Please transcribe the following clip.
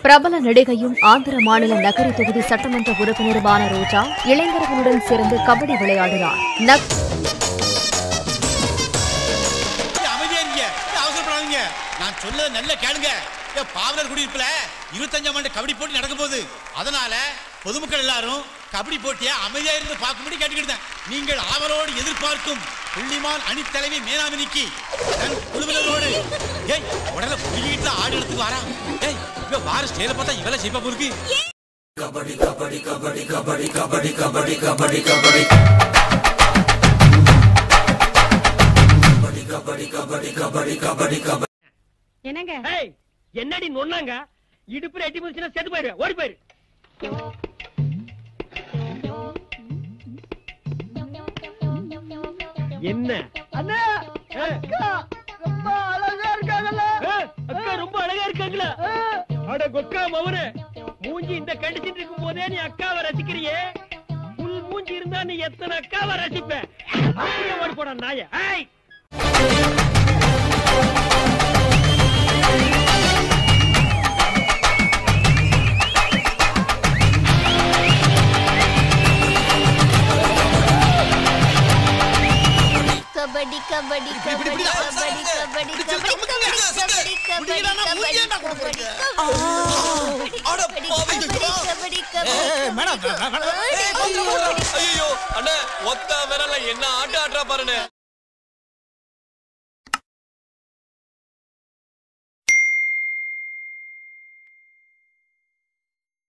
பிரபல நடிகையும் ஆந்திர மாநில நகரி தொகுதி சட்டமன்ற உறுப்பினருமான ரோஜா இளைஞர்களுடன் சேர்ந்து கபடி விளையாடினார் நக்- ஏய், அமைதியா இருங்க ஏய், அவசரப்படாதீங்க நான் சொல்ல நல்ல கேளுங்க ஏய், பாவலர் குடியிருப்புல இருபத்தஞ்சாம் ஆண்டு கபடி போட்டி நடக்க போகுது அதனால பொதுமக்கள் எல்லாரும் கபடி போட்டியை அமைதியா இருந்து பார்க்கும்படி கேட்டுக்கிட்டேன் நீங்கள் ஆவலோடு எதிர்பார்க்கும் புள்ளிமான் அணித்தலைவி மேனாமினிக்கு தன் குழுவினரோடு ஏய் உடல புள்ளிக்கிட்டு ஆடு எடுத்துக்கு வாரா ஏய் இவ வார ஸ்டைல பார்த்தா இவள செய்ப்பா போருக்கு என்னங்க ஏய் என்னடி நொன்னாங்க இடுப்புல எட்டி முடிச்சுனா செத்து போயிரு ஓடி போயிரு என்ன அண்ணா அக்கா ரொம்ப அழகா இருக்காங்கல்ல அக்கா ரொம்ப அழகா இருக்காங்களா அட கொக்கா மவனே மூஞ்சி இந்த கடிச்சிட்டு இருக்கும் போதே நீ அக்காவை ரசிக்கிறியே புல் மூஞ்சி இருந்தா நீ எத்தனை அக்காவை ரசிப்ப அப்படியே ஓடி போடா நாய ஏய் கபடி கபடி இப்படி, கபடி இப்படி, கபடி கபடி இப்படி கபடி சுத்தமா கபடி முடியல, கபடி கபடி முடியலன்னா கபடி மூஞ்சியே நான் கபடி கொடுக்குறேன். கபடி அட கபடி பாவி, கபடி கபடி ஏய், மேடம், கபடி வேணாம், வேணாம். கபடி ஐயோ அண்ணே ஒத்த விரல்ல என்ன ஆட்டு ஆட்டுறா பாருண்ணே